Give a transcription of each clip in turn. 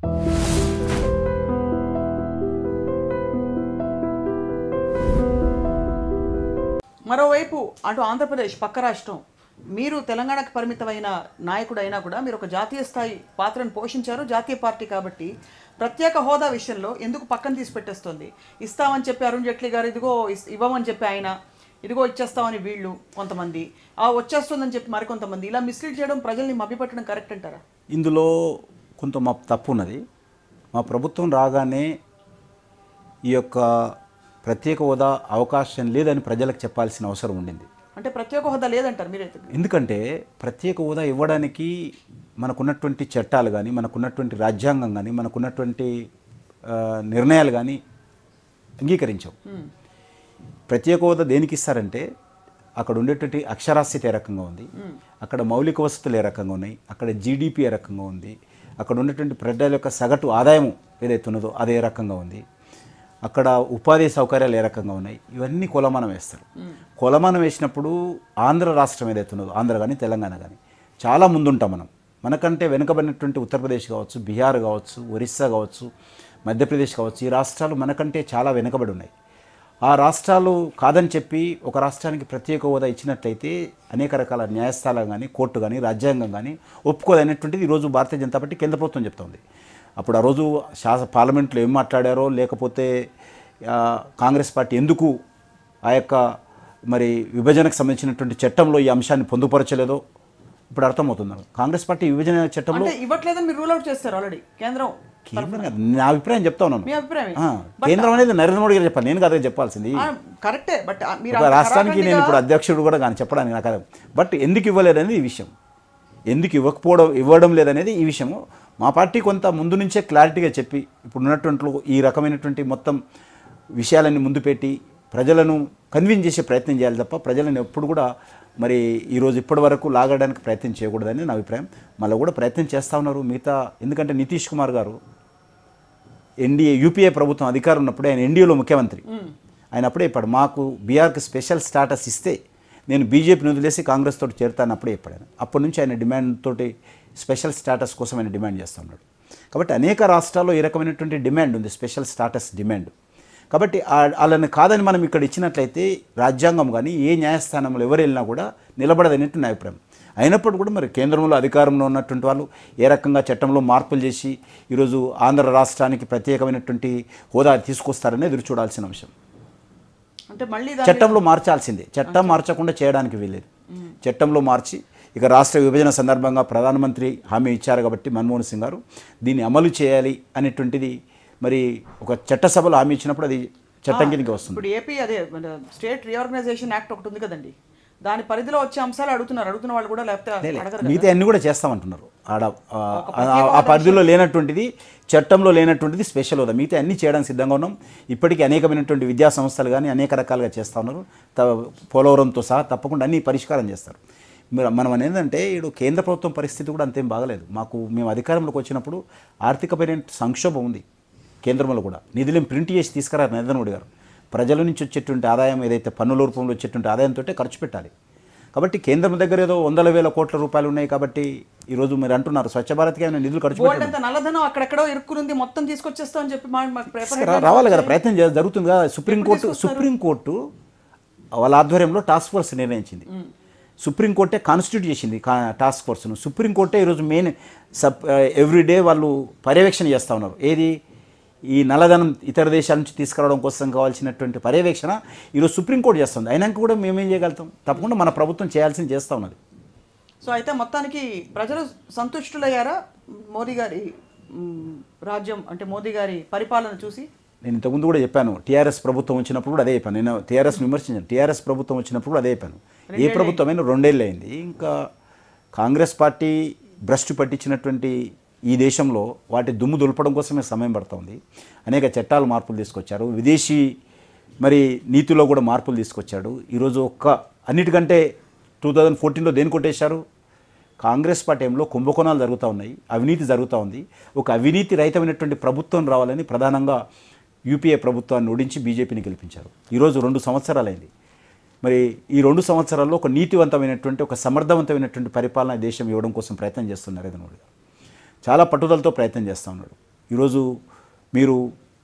మరోవైపు అటు ఆంధ్రప్రదేశ్ పక్క రాష్ట్రం మీరు తెలంగాణకు పరిమితమైన నాయకుడు అయినా కూడా మీరు ఒక జాతీయ స్థాయి పాత్రను పోషించారు జాతీయ పార్టీ కాబట్టి ప్రత్యేక హోదా విషయంలో ఎందుకు పక్కన తీసి పెట్టేస్తుంది ఇస్తామని చెప్పి అరుణ్ జైట్లీ గారు ఇదిగో ఇస్- ఇవ్వమని చెప్పి ఆయన ఇదిగో ఇచ్చేస్తామని వీళ్ళు కొంతమంది ఆ వచ్చేస్తుందని చెప్పి మరికొంతమంది ఇలా మిస్లీడ్ చేయడం ప్రజల్ని మభ్యపెట్టడం కరెక్ట్ అంటారా ఇందులో కొంత మా తప్పు ఉన్నది మా ప్రభుత్వం రాగానే ఈ యొక్క ప్రత్యేక హోదా అవకాశం లేదని ప్రజలకు చెప్పాల్సిన అవసరం ఉండింది అంటే ప్రత్యేక హోదా లేదంటారు మీరైతే ఎందుకంటే ప్రత్యేక హోదా ఇవ్వడానికి మనకున్నటువంటి చట్టాలు కానీ మనకున్నటువంటి రాజ్యాంగం కానీ మనకున్నటువంటి ఆ, నిర్ణయాలు కానీ అంగీకరించవు ప్రత్యేక హోదా దేనికి ఇస్తారంటే అక్కడ ఉండేటువంటి అక్షరాస్యత ఏ రకంగా ఉంది అక్కడ మౌలిక వసతులు ఏ రకంగా ఉన్నాయి అక్కడ జీడిపి ఏ రకంగా ఉంది అక్కడ ఉన్నటువంటి ప్రజల యొక్క సగటు ఆదాయం ఏదైతే ఉన్నదో అదే రకంగా ఉంది అక్కడ ఉపాధి సౌకర్యాలు ఏ రకంగా ఉన్నాయి ఇవన్నీ కొలమానం వేస్తారు కొలమానం వేసినప్పుడు ఆంధ్ర రాష్ట్రం ఏదైతే ఉన్నదో ఆంధ్ర కానీ తెలంగాణ కానీ చాలా ముందుంటాం మనం మనకంటే వెనుకబడినటువంటి ఉత్తరప్రదేశ్ కావచ్చు బీహార్ కావచ్చు ఒరిస్సా కావచ్చు మధ్యప్రదేశ్ కావచ్చు ఈ రాష్ట్రాలు మనకంటే చాలా వెనుకబడి ఉన్నాయి ఆ రాష్ట్రాలు కాదని చెప్పి ఒక రాష్ట్రానికి ప్రత్యేక హోదా ఇచ్చినట్లయితే అనేక రకాల న్యాయస్థానాలు కానీ కోర్టు కానీ రాజ్యాంగం కానీ ఒప్పుకోదనేటువంటిది ఈరోజు భారతీయ జనతా పార్టీ కేంద్ర ప్రభుత్వం చెప్తోంది అప్పుడు ఆ రోజు శాస పార్లమెంట్లో ఏం మాట్లాడారో లేకపోతే ఆ, కాంగ్రెస్ పార్టీ ఎందుకు ఆ యొక్క మరి విభజనకు సంబంధించినటువంటి చట్టంలో ఈ అంశాన్ని పొందుపరచలేదో ఇప్పుడు అర్థమవుతుంది కాంగ్రెస్ పార్టీ విభజన చట్టంలో అంటే ఇవ్వట్లేదని మీరు రూల్ అవుట్ చేస్తారు ఆల్రెడీ కేంద్రం కేంద్రం కాదు, నా అభిప్రాయం చెప్తా ఉన్నాను మీ అభిప్రాయం ఆ, కేంద్రం అనేది నరేంద్ర మోడీ గారు చెప్పాలి నేను కదా చెప్పాల్సింది ఆ, కరెక్టే బట్ ఆ, మీరు ఒక అంత రాష్ట్రానికి నేను కరాఖండిగా- ఇప్పుడు అధ్యక్షుడు కూడా కానీ చెప్పడానికి నాకు అర్థం. బట్ ఎందుకు ఇవ్వలేదనేది ఈ విషయం ఎందుకు ఇవ్వకపోవడం ఇవ్వడం లేదనేది ఈ విషయము మా పార్టీ కొంత ముందు నుంచే క్లారిటీగా చెప్పి ఇప్పుడు ఉన్నటువంటి ఈ రకమైనటువంటి మొత్తం విషయాలన్నీ ముందు పెట్టి ప్రజలను కన్విన్స్ చేసే ప్రయత్నం చేయాలి తప్ప ప్రజలను ఎప్పుడు కూడా మరి ఈరోజు ఇప్పటి వరకు లాగడానికి ప్రయత్నం చేయకూడదని నా అభిప్రాయం మళ్ళీ కూడా ప్రయత్నం చేస్తూ ఉన్నారు మిగతా ఎందుకంటే నితీష్ కుమార్ గారు ఎన్డీఏ యూపీఏ ప్రభుత్వం అధికారం ఉన్నప్పుడే ఆయన ఎన్డీఏలో ముఖ్యమంత్రి ఆయన అప్పుడే చెప్పాడు మాకు బీఆర్కి స్పెషల్ స్టాటస్ ఇస్తే నేను బీజేపీని వదిలేసి కాంగ్రెస్ తోటి చేరుతాను అప్పుడే చెప్పాడు ఆయన అప్పటి నుంచి ఆయన డిమాండ్ తోటి స్పెషల్ స్టాటస్ కోసం ఆయన డిమాండ్ చేస్తూ ఉన్నాడు కాబట్టి అనేక రాష్ట్రాల్లో ఈ రకమైనటువంటి డిమాండ్ ఉంది స్పెషల్ స్టాటస్ డిమాండ్ కాబట్టి ఆ- వాళ్ళని కాదని మనం ఇక్కడ ఇచ్చినట్లయితే రాజ్యాంగం కానీ ఏ న్యాయస్థానంలో ఎవరు వెళ్ళినా కూడా నిలబడదనేట్టు నా అభిప్రాయం అయినప్పుడు కూడా మరి కేంద్రంలో అధికారంలో ఉన్నటువంటి వాళ్ళు ఏ రకంగా చట్టంలో మార్పులు చేసి ఈరోజు ఆంధ్ర రాష్ట్రానికి ప్రత్యేకమైనటువంటి హోదా తీసుకొస్తారనే ఎదురు చూడాల్సిన అంశం అంటే మళ్ళీ దాన్ని చట్టంలో మార్చాల్సిందే చట్టం మార్చకుండా చేయడానికి వీల్లేదు చట్టంలో మార్చి ఇక రాష్ట్ర విభజన సందర్భంగా ప్రధానమంత్రి హామీ ఇచ్చారు కాబట్టి మన్మోహన్ సింగ్ గారు దీన్ని అమలు చేయాలి అనేటువంటిది మరి ఒక చట్టసభలో హామీ ఇచ్చినప్పుడు అది చట్టం కిందకి వస్తుంది ఇప్పుడు ఏపీ అదే స్టేట్ రీఆర్గనైజేషన్ యాక్ట్ ఒకటి ఉంది కదండి దాని పరిధిలో వచ్చే అంశాలు అడుగుతున్నారు అడుగుతున్న వాళ్ళు కూడా లేకపోతే అడగరు కదా. మిగతా అన్ని కూడా చేస్తామంటున్నారు ఆడ ఆ, ఆ- ఆ పరిధిలో లేనటువంటిది చట్టంలో లేనటువంటిది స్పెషల్ హోదా మిగతా అన్ని చేయడానికి సిద్ధంగా ఉన్నాం ఇప్పటికీ అనేకమైనటువంటి విద్యా సంస్థలు కానీ అనేక రకాలుగా చేస్తూ ఉన్నారు త- పోలవరంతో సహా తప్పకుండా అన్ని పరిష్కారం చేస్తారు మీరు మనం అనేది ఏంటంటే ఇప్పుడు కేంద్ర ప్రభుత్వం పరిస్థితి కూడా అంతేం బాగలేదు మాకు మేము అధికారంలోకి వచ్చినప్పుడు ఆర్థికమైన సంక్షోభం ఉంది కేంద్రంలో కూడా నిధులను ప్రింట్ చేసి తీసుకురారు నరేంద్ర మోడీ గారు ప్రజల నుంచి వచ్చేటువంటి ఆదాయం ఏదైతే పన్నుల రూపంలో వచ్చేటువంటి ఆదాయంతో ఖర్చు పెట్టాలి కాబట్టి కేంద్రం దగ్గర ఏదో వందల వేల కోట్ల రూపాయలు ఉన్నాయి కాబట్టి ఈరోజు మీరు అంటున్నారు స్వచ్ఛ భారత్కి ఏమైనా నిధులు ఖర్చు బోల్డ్ అంత నల్లధనం అక్కడెక్కడో ఇరుక్కునుంది మొత్తం తీసుకొచ్చేస్తాం అని చెప్పి మా- మాకు పేపర్ రా- రావాలి కదా ప్రయత్నం చేయాలి జరుగుతుంది కదా సుప్రీంకోర్టు సుప్రీంకోర్టు వాళ్ళ ఆధ్వర్యంలో టాస్క్ ఫోర్స్ నిర్ణయించింది సుప్రీంకోర్టే కాన్స్టిట్యూట్ చేసింది కా టాస్క్ ఫోర్స్ను సుప్రీంకోర్టే ఈరోజు మెయిన్ సబ్ ఎవ్రీడే వాళ్ళు పర్యవేక్షణ చేస్తూ ఉన్నారు ఏది ఈ నల్లధనం ఇతర దేశాల నుంచి తీసుకురావడం కోసం కావాల్సినటువంటి పర్యవేక్షణ ఈరోజు సుప్రీంకోర్టు చేస్తుంది అయినాక కూడా మేమేం చేయగలుగుతాం తప్పకుండా మన ప్రభుత్వం చేయాల్సింది చేస్తూ ఉన్నది సో అయితే మొత్తానికి ప్రజలు సంతుష్టులయ్యారా మోదీ గారి మ్, రాజ్యం అంటే మోదీ గారి పరిపాలన చూసి నేను ఇంతకుముందు కూడా చెప్పాను టీఆర్ఎస్ ప్రభుత్వం వచ్చినప్పుడు కూడా అదే చెప్పాను నేను టీఆర్ఎస్ విమర్శించాను టీఆర్ఎస్ ప్రభుత్వం వచ్చినప్పుడు కూడా అదే చెప్పాను ఏ ప్రభుత్వమైనా రెండేళ్ళు అయింది ఇంకా కాంగ్రెస్ పార్టీ భ్రష్టు పట్టించినటువంటి ఈ దేశంలో వాటి దుమ్ము దులపడం కోసమే సమయం పడుతుంది అనేక చట్టాలు మార్పులు తీసుకొచ్చారు విదేశీ మరి నీతిలో కూడా మార్పులు తీసుకొచ్చాడు ఈరోజు ఒక్క అన్నిటికంటే టూ థౌజండ్ ఫోర్టీన్లో దేని కొట్టేశారు కాంగ్రెస్ పార్టీలో కుంభకోణాలు జరుగుతూ ఉన్నాయి అవినీతి జరుగుతూ ఉంది ఒక అవినీతి రహితమైనటువంటి ప్రభుత్వం రావాలని ప్రధానంగా యూపీఏ ప్రభుత్వాన్ని ఓడించి బీజేపీని గెలిపించారు ఈరోజు రెండు సంవత్సరాలైంది మరి ఈ రెండు సంవత్సరాల్లో ఒక నీతివంతమైనటువంటి ఒక సమర్థవంతమైనటువంటి పరిపాలన దేశం ఇవ్వడం కోసం ప్రయత్నం చేస్తున్నారు నరేంద్ర మోడీ గారు చాలా పట్టుదలతో ప్రయత్నం చేస్తూ ఉన్నాడు ఈరోజు మీరు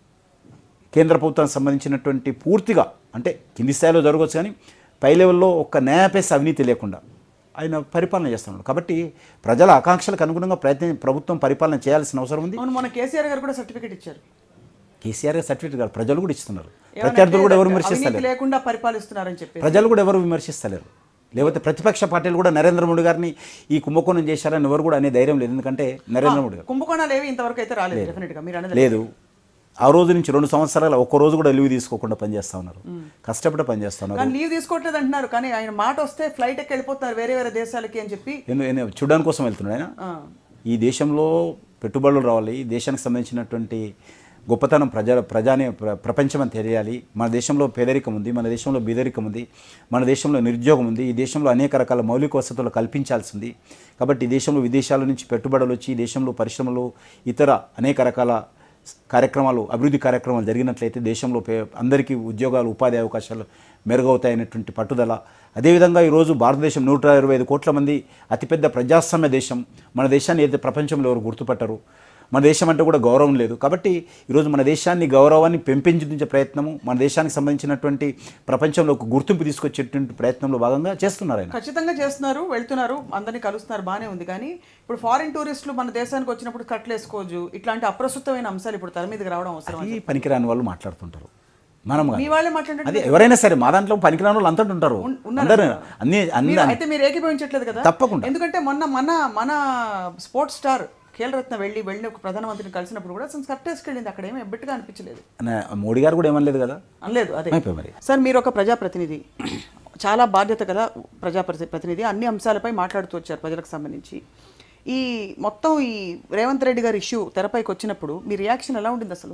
కేంద్ర ప్రభుత్వానికి సంబంధించినటువంటి పూర్తిగా అంటే కింది స్థాయిలో జరగవచ్చు కానీ పై లెవెల్లో ఒక్క న్యాయపేస అవినీతి లేకుండా ఆయన పరిపాలన చేస్తున్నాడు కాబట్టి ప్రజల ఆకాంక్షలకు అనుగుణంగా ప్రయత్నం ప్రభుత్వం పరిపాలన చేయాల్సిన అవసరం ఉంది అవును మన కేసీఆర్ గారు కూడా సర్టిఫికేట్ ఇచ్చారు కేసీఆర్ సర్టిఫికేట్ కాదు ప్రజలు కూడా ఇస్తున్నారు ఏమనంటే ప్రత్యర్థులు కూడా ఎవరు అవినీతి విమర్శిస్తలేరు లేకుండా పరిపాలిస్తున్నారని చెప్పి ప్రజలు కూడా ఎవరు విమర్శిస్తలేరు లేకపోతే ప్రతిపక్ష పార్టీలు కూడా నరేంద్ర మోడీ గారిని ఈ కుంభకోణం చేశారని ఎవరు కూడా అనే ధైర్యం లేదు ఎందుకంటే నరేంద్ర మోడీ గారు కుంభకోణాలు ఏవి ఇంతవరకు అయితే రాలేదు డెఫినెట్ గా మీరు అనేది లేదు ఆ రోజు నుంచి రెండు సంవత్సరాలు ఒక్క రోజు కూడా లీవ్ తీసుకోకుండా పనిచేస్తా ఉన్నారు కష్టపడి పనిచేస్తా ఉన్నారు కానీ లీవ్ తీసుకోవట్లేదు అంటున్నారు కానీ ఆయన మాట వస్తే ఫ్లైట్ ఎక్కి వెళ్ళిపోతున్నారు వేరే వేరే దేశాలకి అని చెప్పి ఎందు- ఎందు- చూడడానికి కోసం వెళ్తున్నాడు ఆయన ఆ, ఈ దేశంలో పెట్టుబడులు రావాలి ఈ దేశానికి సంబంధించినటువంటి గొప్పతనం ప్రజా ప్రజాని ప్ర- ప్రపంచం అని తెలియాలి మన దేశంలో పేదరికం ఉంది మన దేశంలో బీదరికం ఉంది మన దేశంలో నిరుద్యోగం ఉంది ఈ దేశంలో అనేక రకాల మౌలిక వసతులు కల్పించాల్సి ఉంది కాబట్టి ఈ దేశంలో విదేశాల నుంచి పెట్టుబడులు వచ్చి ఈ దేశంలో పరిశ్రమలు ఇతర అనేక రకాల కార్యక్రమాలు అభివృద్ధి కార్యక్రమాలు జరిగినట్లయితే దేశంలో పే అందరికీ ఉద్యోగాలు ఉపాధి అవకాశాలు మెరుగవుతాయనేటువంటి పట్టుదల అదేవిధంగా ఈరోజు భారతదేశం నూట ఇరవై ఐదు కోట్ల మంది అతిపెద్ద ప్రజాస్వామ్య దేశం మన దేశాన్ని ఏదైతే ప్రపంచంలో ఎవరు గుర్తుపట్టరు మన దేశం అంటే కూడా గౌరవం లేదు కాబట్టి ఈరోజు మన దేశాన్ని గౌరవాన్ని పెంపొందించే ప్రయత్నము మన దేశానికి సంబంధించినటువంటి ప్రపంచంలో ఒక గుర్తింపు తీసుకొచ్చేటువంటి ప్రయత్నంలో భాగంగా చేస్తున్నారు ఆయన ఖచ్చితంగా చేస్తున్నారు వెళ్తున్నారు అందరినీ కలుస్తున్నారు బాగానే ఉంది కానీ ఇప్పుడు ఫారిన్ టూరిస్టులు మన దేశానికి వచ్చినప్పుడు కట్లేసుకోవచ్చు ఇట్లాంటి అప్రస్తుతమైన అంశాలు ఇప్పుడు తెర మీదకి రావడం అవసరం ఈ పనికిరాని వాళ్ళు మాట్లాడుతుంటారు మనం కాదు. మీ వాళ్ళే మాట్లాడండి అదే ఎవరైనా సరే మా దాంట్లో పనికిరాని వాళ్ళు అంతటి ఉంటారు అందరూ అన్ని అన్ని మీరు అయితే మీరు ఏకీభవించట్లేదు కదా తప్పకుండా. ఎందుకంటే మొన్న మన మన స్పోర్ట్స్ స్టార్ ఖేలరత్న వెళ్ళి వెళ్ళి ఒక ప్రధానమంత్రిని కలిసినప్పుడు కూడా అసలు కట్టేసుకెళ్ళింది అక్కడ ఏమీ ఎబ్బెట్టుగా అనిపించలేదు అనే- మోడీ గారు కూడా ఏమనలేదు కదా అనలేదు అదే అయిపోయి మరి సార్ మీరు ఒక ప్రజాప్రతినిధి చాలా బాధ్యత గల ప్రజాప్రతి ప్రతినిధి అన్ని అంశాలపై మాట్లాడుతూ వచ్చారు ప్రజలకు సంబంధించి ఈ మొత్తం ఈ రేవంత్ రెడ్డి గారి ఇష్యూ తెరపైకి వచ్చినప్పుడు మీ రియాక్షన్ ఎలా ఉండింది అసలు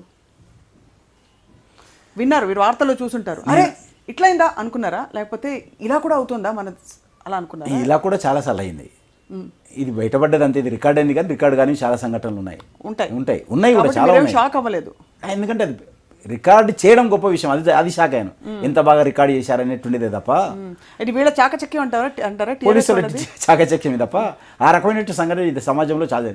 విన్నారు మీరు వార్తల్లో చూసుంటారు అరే ఇట్లయిందా అనుకున్నారా లేకపోతే ఇలా కూడా అవుతుందా మన అలా అనుకున్నారా ఇలా కూడా చాలా సార్లు అయింది ఇది బయటపడ్డది అంతే ఇది రికార్డ్ అయింది కానీ రికార్డ్ కానీ చాలా సంఘటనలు ఉన్నాయి ఉంటాయి ఉంటాయి ఉన్నాయి కూడా కాబట్టి చాలా మీరేం ఉన్నాయి షాక్ అవ్వలేదు ఎందుకంటే అది రికార్డ్ చేయడం గొప్ప విషయం అది అది షాక్ అయ్యాను ఎంత బాగా రికార్డ్ చేశారనేటువంటిదే తప్ప ఉమ్. ఇది వీళ్ళ చాకచక్యం అంటారా అంటారా TRS పోలీసుల వాళ్ళది? చాకచక్యం తప్ప ఆ రకమైన సంఘటన ఇది సమాజంలో చాలా